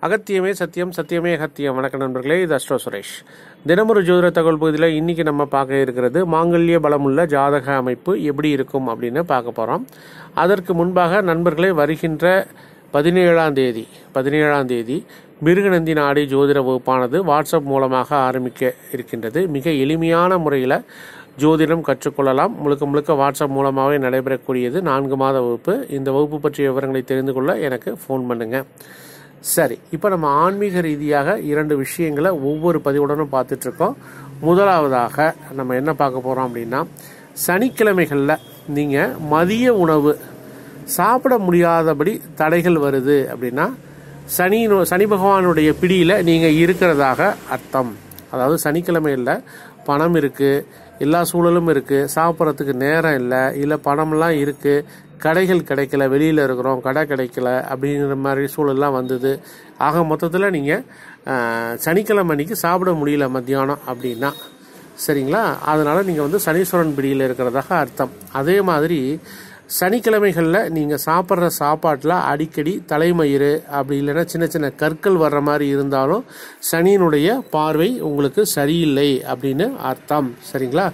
அகத்தியமே சத்தியம் சத்தியமே அகத்தியம் வணக்கம் நண்பர்களே இது அஸ்ட்ரோ சுரேஷ் தினமொரு ஜோதிட தகவல் பகுதியில் இன்னைக்கு நம்ம பார்க்க இருக்கிறது மாங்கல்ய பலமுள்ள ஜாதக அமைப்பு எப்படி இருக்கும் அப்படின்னு பார்க்க போகிறோம் அதற்கு முன்பாக நண்பர்களே வருகின்ற பதினேழாம் தேதி பதினேழாம் தேதி மிருகநந்தி நாடி ஜோதிட வகுப்பானது வாட்ஸ்அப் மூலமாக ஆரம்பிக்க இருக்கின்றது மிக எளிமையான முறையில் ஜோதிடம் கற்றுக்கொள்ளலாம் முழுக்க முழுக்க வாட்ஸ்அப் மூலமாகவே நடைபெறக்கூடியது நான்கு மாத வகுப்பு இந்த வகுப்பு பற்றிய விவரங்களை தெரிந்து கொள்ள எனக்கு ஃபோன் பண்ணுங்கள் சரி இப்போ நம்ம ஆன்மீக ரீதியாக இரண்டு விஷயங்களை ஒவ்வொரு பதிவுடனும் பார்த்துட்ருக்கோம் முதலாவதாக நம்ம என்ன பார்க்க போகிறோம் அப்படின்னா சனிக்கிழமைகளில் நீங்கள் மதிய உணவு சாப்பிட முடியாதபடி தடைகள் வருது அப்படின்னா சனி சனி பகவானுடைய பிடியில் நீங்கள் இருக்கிறதாக அர்த்தம் அதாவது சனிக்கிழமையில் பணம் இருக்குது எல்லா சூழலும் இருக்குது சாப்பிட்றதுக்கு நேரம் இல்லை இல்லை பணம்லாம் இருக்குது கடைகள் கிடைக்கல வெளியில் இருக்கிறோம் கடை கிடைக்கல அப்படிங்கிற மாதிரி சூழல்லாம் வந்தது ஆக மொத்தத்தில் நீங்கள் சனிக்கிழமை அன்னைக்கு சாப்பிட முடியல மத்தியானம் அப்படின்னா சரிங்களா அதனால் நீங்கள் வந்து சனீஸ்வரன் பிடியில் இருக்கிறதாக அர்த்தம் அதே மாதிரி சனிக்கிழமைகளில் நீங்கள் சாப்பிட்ற சாப்பாட்டில் அடிக்கடி தலைமயிறு அப்படி இல்லைன்னா சின்ன சின்ன கற்கள் வர்ற மாதிரி இருந்தாலும் சனியினுடைய பார்வை உங்களுக்கு சரியில்லை அப்படின்னு அர்த்தம் சரிங்களா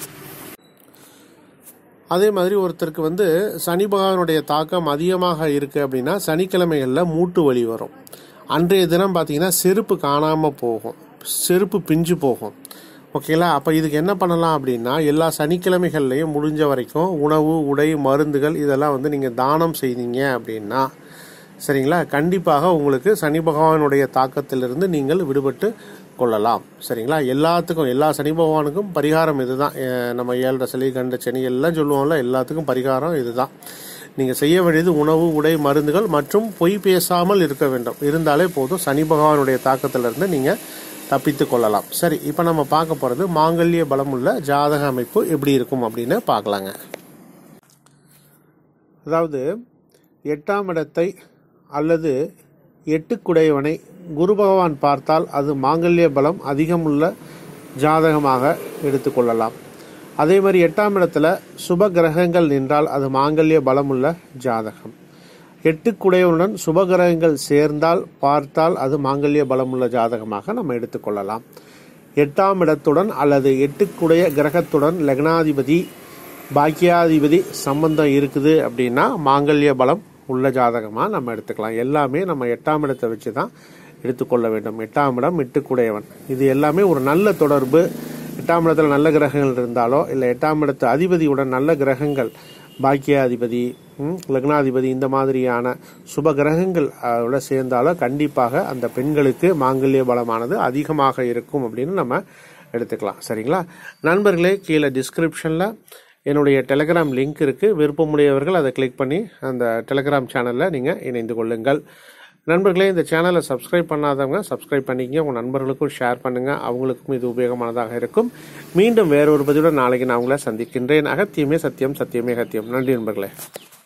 அதே மாதிரி ஒருத்தருக்கு வந்து சனி பகவானுடைய தாக்கம் அதிகமாக இருக்குது அப்படின்னா சனிக்கிழமைகளில் மூட்டு வலி வரும் அன்றைய தினம் பார்த்தீங்கன்னா செருப்பு காணாமல் போகும் செருப்பு பிஞ்சு போகும் ஓகேங்களா அப்போ இதுக்கு என்ன பண்ணலாம் அப்படின்னா எல்லா சனிக்கிழமைகள்லையும் முடிஞ்ச வரைக்கும் உணவு உடை மருந்துகள் இதெல்லாம் வந்து நீங்கள் தானம் செய்தீங்க அப்படின்னா சரிங்களா கண்டிப்பாக உங்களுக்கு சனி பகவானுடைய தாக்கத்திலிருந்து நீங்கள் விடுபட்டு கொள்ளலாம் சரிங்களா எல்லாத்துக்கும் எல்லா சனி பகவானுக்கும் பரிகாரம் இதுதான் நம்ம ஏழரை சளி கண்ட சனி எல்லாம் சொல்லுவோம்ல எல்லாத்துக்கும் பரிகாரம் இதுதான் நீங்கள் செய்ய வேண்டியது உணவு உடை மருந்துகள் மற்றும் பொய் பேசாமல் இருக்க வேண்டும் இருந்தாலே போதும் சனி பகவானுடைய தாக்கத்திலிருந்து நீங்கள் தப்பித்து கொள்ளலாம் சரி இப்போ நம்ம பார்க்க போகிறது மாங்கல்ய பலமுள்ள ஜாதக அமைப்பு எப்படி இருக்கும் அப்படின்னு பார்க்கலாங்க அதாவது எட்டாம் இடத்தை அல்லது எட்டுக்குடையவனை குரு பகவான் பார்த்தால் அது மாங்கல்ய பலம் அதிகமுள்ள ஜாதகமாக எடுத்துக்கொள்ளலாம் அதே மாதிரி எட்டாம் இடத்துல சுப கிரகங்கள் நின்றால் அது மாங்கல்ய பலமுள்ள ஜாதகம் எட்டுக்குடையவனுடன் சுபகிரகங்கள் சேர்ந்தால் பார்த்தால் அது மாங்கல்ய பலமுள்ள ஜாதகமாக நம்ம எடுத்துக்கொள்ளலாம் எட்டாம் இடத்துடன் அல்லது எட்டுக்குடைய கிரகத்துடன் லக்னாதிபதி பாக்கியாதிபதி சம்பந்தம் இருக்குது அப்படின்னா மாங்கல்ய பலம் உள்ள ஜாதகமாக நம்ம எடுத்துக்கலாம் எல்லாமே நம்ம எட்டாம் இடத்தை வச்சு தான் எடுத்துக்கொள்ள வேண்டும் எட்டாம் இடம் எட்டுக்குடையவன் இது எல்லாமே ஒரு நல்ல தொடர்பு எட்டாம் இடத்துல நல்ல கிரகங்கள் இருந்தாலோ இல்லை எட்டாம் இடத்து அதிபதியுடன் நல்ல கிரகங்கள் பாக்கியாதிபதி லக்னாதிபதி இந்த மாதிரியான சுப கிரகங்கள் அதோட சேர்ந்தாலோ கண்டிப்பாக அந்த பெண்களுக்கு மாங்கல்ய பலமானது அதிகமாக இருக்கும் அப்படின்னு நம்ம எடுத்துக்கலாம் சரிங்களா நண்பர்களே கீழே டிஸ்கிரிப்ஷனில் என்னுடைய டெலிகிராம் லிங்க் இருக்குது விருப்பமுடையவர்கள் அதை கிளிக் பண்ணி அந்த டெலிகிராம் சேனலில் நீங்கள் இணைந்து கொள்ளுங்கள் நண்பர்களே இந்த சேனலை சப்ஸ்கிரைப் பண்ணாதவங்க சப்ஸ்கிரைப் பண்ணிக்கங்க உங்கள் நண்பர்களுக்கும் ஷேர் பண்ணுங்கள் அவங்களுக்கும் இது உபயோகமானதாக இருக்கும் மீண்டும் வேறொரு பதிவுடன் நாளைக்கு நான் உங்களை சந்திக்கின்றேன் அகத்தியமே சத்தியம் சத்தியமே அகத்தியம் நன்றி நண்பர்களே